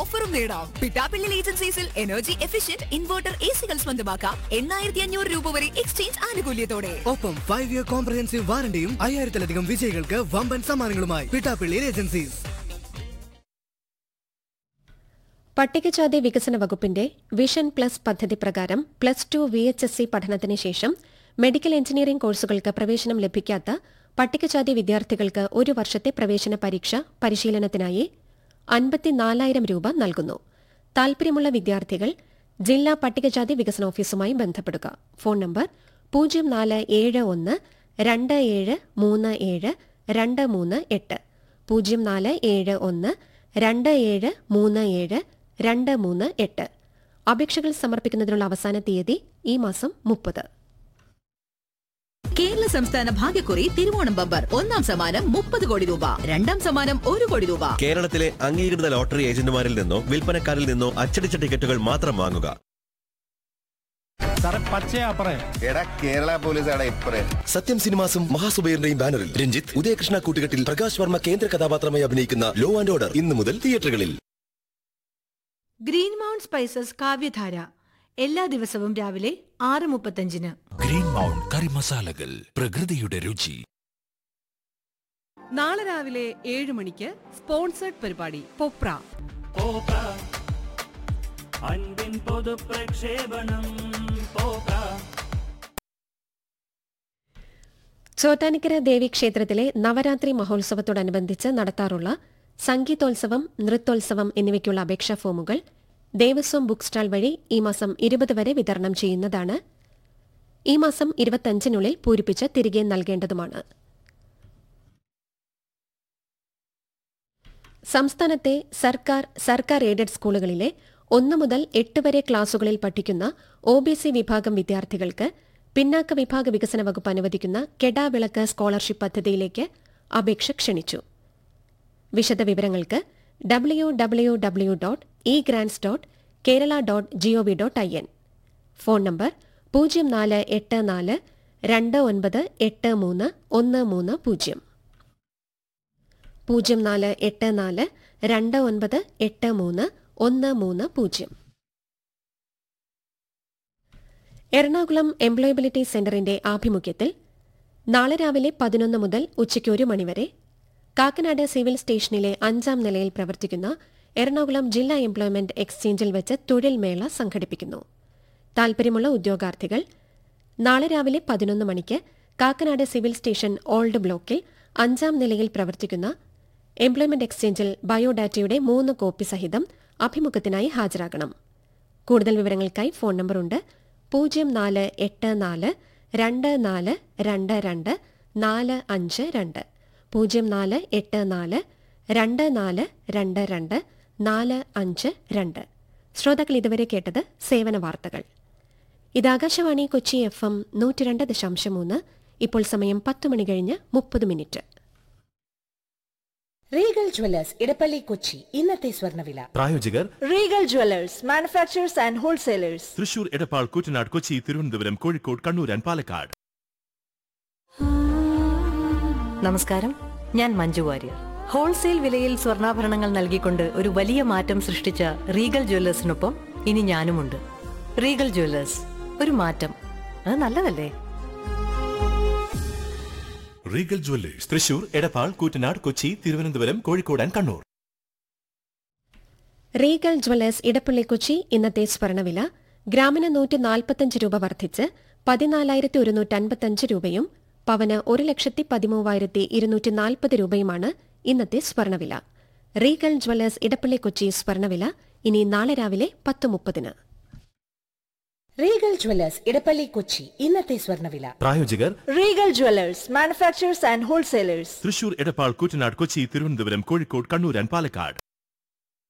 ഓഫറും നേടാം പിട്ടാപ്പിള്ളി ഏജൻസീസിൽ എനർജി എഫിഷ്യന്റ് ഇൻവെർട്ടർ എ സികൾ സ്വന്തമാക്കാം എണ്ണായിരത്തി അഞ്ഞൂറ് രൂപ വരെ എക്സ്ചേഞ്ച് ആനുകൂല്യത്തോടെ ഒപ്പം ഫൈവ് ഇയർ കോംപ്രഹെൻസീവ് വാറണ്ടിയും അയ്യായിരത്തിലധികം വിജയികൾക്ക് വമ്പൻ സമ്മാനങ്ങളുമായി പിട്ടാപ്പിള്ളി ഏജൻസീസ് പട്ടികജാതി വികസന വകുപ്പിന്റെ വിഷൻ പ്ലസ് പദ്ധതി പ്രകാരം plus two V H S C പഠനത്തിന് ശേഷം മെഡിക്കൽ എഞ്ചിനീയറിംഗ് കോഴ്സുകൾക്ക് പ്രവേശനം ലഭിക്കാത്ത പട്ടികജാതി വിദ്യാർത്ഥികൾക്ക് ഒരു വർഷത്തെ പ്രവേശന പരീക്ഷ പരിശീലനത്തിനായി അൻപത്തിനാലായിരം രൂപ നൽകുന്നു താൽപര്യമുള്ള വിദ്യാർത്ഥികൾ ജില്ലാ പട്ടികജാതി വികസന ഓഫീസുമായി ബന്ധപ്പെടുക ഫോൺ നമ്പർ പൂജ്യം നാല് ഏഴ് ഒന്ന് രണ്ട് ഏഴ് മൂന്ന് ഏഴ് രണ്ട് മൂന്ന് എട്ട് പൂജ്യം നാല് ഏഴ് ഒന്ന് രണ്ട് ഏഴ് മൂന്ന് ഏഴ് രണ്ട് മൂന്ന് എട്ട് അപേക്ഷകൾ സമർപ്പിക്കുന്നതിനുള്ള അവസാന തീയതി ഈ മാസം മുപ്പത് കേരള സംസ്ഥാന ഭാഗ്യക്കുറി തിരുവോണം ബമ്പർ ഒന്നാം സമ്മാനം മുപ്പത് കോടി രൂപ രണ്ടാം സമ്മാനം ഒരു കോടി രൂപ കേരളത്തിലെ അംഗീകൃത ലോട്ടറി ഏജന്റുമാരിൽ നിന്നോ വിൽപ്പനക്കാരിൽ നിന്നോ അച്ചടിച്ച ടിക്കറ്റുകൾ മാത്രം വാങ്ങുക സാറേ പച്ചയാ പറയ എടാ കേരള പോലീസ് ആടാ ഇപ്പറേ സത്യം സിനിമാസും മഹാസുബൈറിന്റെയും ബാനറിൽ രഞ്ജിത്ത് ഉദയകൃഷ്ണ കൂട്ടുകെട്ടിൽ പ്രകാശ് വർമ്മ കേന്ദ്ര കഥാപാത്രമായി അഭിനയിക്കുന്ന ലോ ആൻഡ് ഓർഡർ ഇന്നു മുതൽ തിയേറ്ററുകളിൽ ഗ്രീൻ മൗണ്ട് സ്പൈസസ് കാവ്യധാര എല്ലാ ദിവസവും രാവിലെ ആറ് മുപ്പത്തഞ്ചിന് ഗ്രീൻ മൗണ്ട് കറി മസാലകൾ പ്രകൃതിയുടെ രുചി നാളെ രാവിലെ ഏഴ് മണിക്ക് സ്പോൺസേഡ് പരിപാടി പൊപ്ര അൻപിൻ പൊതുപ്രക്ഷേപണം ചോറ്റാനിക്കര ദേവീക്ഷേത്രത്തിലെ നവരാത്രി മഹോത്സവത്തോടനുബന്ധിച്ച് നടത്താറുള്ള സംഗീതോത്സവം നൃത്തോത്സവം എന്നിവയ്ക്കുള്ള അപേക്ഷാ ഫോമുകൾ ദേവസ്വം ബുക്ക് സ്റ്റാൾ വഴി ഈ മാസം ഇരുപത് വരെ വിതരണം ചെയ്യുന്നതാണ് ഈ മാസം ഇരുപത്തഞ്ചിനുള്ളിൽ പൂരിപ്പിച്ച് തിരികെ നൽകേണ്ടതുമാണ് സംസ്ഥാനത്തെ സർക്കാർ സർക്കാർ എയ്ഡഡ് സ്കൂളുകളിലെ ഒന്ന് മുതൽ എട്ട് വരെ ക്ലാസുകളിൽ പഠിക്കുന്ന ഒ ബി സി വിഭാഗം വിദ്യാർത്ഥികൾക്ക് പിന്നാക്ക വിഭാഗ വികസന വകുപ്പ് അനുവദിക്കുന്ന കെടാവിളക്ക് സ്കോളർഷിപ്പ് പദ്ധതിയിലേക്ക് അപേക്ഷ ക്ഷണിച്ചു വിശദവിവരങ്ങൾക്ക് W W W dot E grants dot Kerala dot G O V dot I N phone number പൂജ്യം നാല് എട്ട് നാല് രണ്ട് ഒൻപത് എട്ട് മൂന്ന് ഒന്ന് മൂന്ന് പൂജ്യം പൂജ്യം നാല് എട്ട് നാല് രണ്ട് ഒൻപത് എട്ട് മൂന്ന് ഒന്ന് മൂന്ന് പൂജ്യം എറണാകുളം എംപ്ലോയബിലിറ്റി സെന്ററിന്റെ ആഭിമുഖ്യത്തിൽ നാളെ രാവിലെ പതിനൊന്ന് മുതൽ ഉച്ചയ്ക്ക് ഒരു മണിവരെ കാക്കനാട് സിവിൽ സ്റ്റേഷനിലെ അഞ്ചാം നിലയിൽ പ്രവർത്തിക്കുന്ന എറണാകുളം ജില്ലാ എംപ്ലോയ്മെന്റ് എക്സ്ചേഞ്ചിൽ വെച്ച് തൊഴിൽ മേള സംഘടിപ്പിക്കുന്നു താൽപര്യമുള്ള ഉദ്യോഗാർത്ഥികൾ നാളെ രാവിലെ പതിനൊന്ന് മണിക്ക് കാക്കനാട് സിവിൽ സ്റ്റേഷൻ ഓൾഡ് ബ്ലോക്കിൽ അഞ്ചാം നിലയിൽ പ്രവർത്തിക്കുന്ന എംപ്ലോയ്മെന്റ് എക്സ്ചേഞ്ചിൽ ബയോഡാറ്റയുടെ മൂന്ന് കോപ്പി സഹിതം അഭിമുഖത്തിനായി ഹാജരാകണം കൂടുതൽ വിവരങ്ങൾക്കായി ഫോൺ നമ്പറുണ്ട് പൂജ്യം നാല് എട്ട് നാല് രണ്ട് നാല് രണ്ട് രണ്ട് നാല് അഞ്ച് രണ്ട് പൂജ്യം നാല് എട്ട് നാല് രണ്ട് നാല് രണ്ട് രണ്ട് നാല് അഞ്ച് രണ്ട് ശ്രോതാക്കൾ ഇതുവരെ കേട്ടത് സേവന വാർത്തകൾ ഇത് ആകാശവാണി കൊച്ചി എഫ് എം നൂറ്റിരണ്ട് ദശാംശം മൂന്ന് ഇപ്പോൾ സമയം പത്ത് മണി കഴിഞ്ഞ് മുപ്പത് minute Regal Jewellers Edappally Kochi ഇന്നത്തെ സ്വർണ്ണവില പ്രായോജകർ Regal Jewellers manufacturers and wholesalers Thrissur Edappal Koottanad Kochi Thiruvananthapuram Kozhikode Kannur and Palakkad നമസ്കാരം ഞാൻ മഞ്ജു വാര്യർ ഹോൾസെയിൽ വിലയിൽ സ്വർണ്ണാഭരണങ്ങൾ നൽകിക്കൊണ്ട് ഒരു വലിയ മാറ്റം സൃഷ്ടിച്ച റീഗൽ ജ്വല്ലേഴ്സിനൊപ്പം ഇനി ഞാനുമുണ്ട് റീഗൽ ജ്വല്ലേഴ്സ് ഒരു മാറ്റം അത് നല്ലതല്ലേ Regal Jewellers Thrissur Edappal Koottanad Kochi Thiruvananthapuram Kozhikode and Kannur Regal Jewellers Edappally Kochi ഇന്നത്തെ സ്വർണ്ണവില ഗ്രാമിന് നൂറ്റി നാൽപ്പത്തഞ്ച് രൂപ വർദ്ധിച്ച് പതിനാലായിരത്തി ഒരുന്നൂറ്റി അൻപത്തഞ്ച് രൂപയും പവന് ഒരു ലക്ഷത്തി പതിമൂവായിരത്തി ഇരുന്നൂറ്റി നാൽപ്പത് രൂപയുമാണ് ഇന്നത്തെ സ്വർണ്ണവില റീഗൽ ജ്വല്ലേഴ്സ് ഇടപ്പള്ളി കൊച്ചി സ്വർണ്ണവില ഇനി നാളെ രാവിലെ പത്ത് മുപ്പതിന് റീഗൽ ജ്വല്ലേഴ്സ് ഇടപ്പള്ളി കൊച്ചി ഇന്നത്തെ സ്വർണ്ണവില പ്രായോജകർ Regal Jewellers manufacturers and wholesalers Thrissur Edappal Koottanad Kochi Thiruvananthapuram Kozhikode Kannur and Palakkad